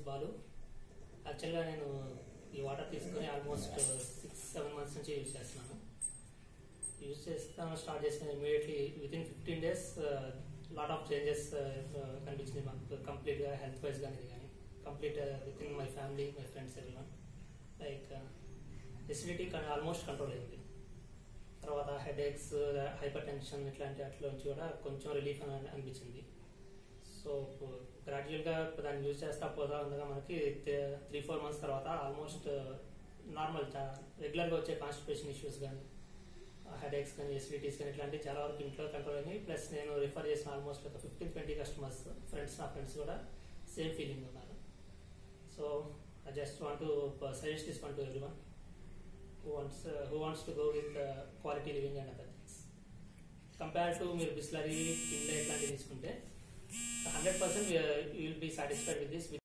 బాలు యాక్చువల్గా నేను ఈ వాటర్ తీసుకొని ఆల్మోస్ట్ సిక్స్ సెవెన్ మంత్స్ నుంచి యూజ్ చేస్తున్నాను యూజ్ చేస్తాను స్టార్ట్ చేసిన immediately within fifteen days lot of changes కనిపించింది మాకు కంప్లీట్గా హెల్త్ వైజ్ కానీ ఇది కానీ complete within my family my friends ఎవరి లైక్ ఎసిడిటీ ఆల్మోస్ట్ కంట్రోల్ అయింది తర్వాత హెడేక్స్ హైపర్ టెన్షన్ ఇట్లాంటి అట్ల నుంచి కూడా కొంచెం రిలీఫ్ అని అనిపించింది సో గ్రాడ్యువల్ గా దాన్ని యూజ్ చేస్తా పోతా ఉండగా మనకి త్రీ ఫోర్ మంత్స్ తర్వాత ఆల్మోస్ట్ నార్మల్ రెగ్యులర్ గా వచ్చే కాన్స్టిపేషన్ ఇష్యూస్ కానీ హెడేక్స్ కానీ ఎసిడిటీస్ కానీ ఇట్లాంటివి చాలా వరకు ఇంట్లో కంట్రోల్ అయినాయి ప్లస్ నేను రిఫర్ చేసిన ఆల్మోస్ట్ ఒక ఫిఫ్టీన్ ట్వంటీ కస్టమర్స్ ఫ్రెండ్స్ నా ఫ్రెండ్స్ కూడా సేమ్ ఫీలింగ్ ఉన్నారు so I just want to suggest this one to everyone who wants uh, who wants to go with uh, quality living and other things compare to మీరు బిస్లరీ కింద ఇట్లాంటివి తీసుకుంటే hundred percent you will be satisfied with this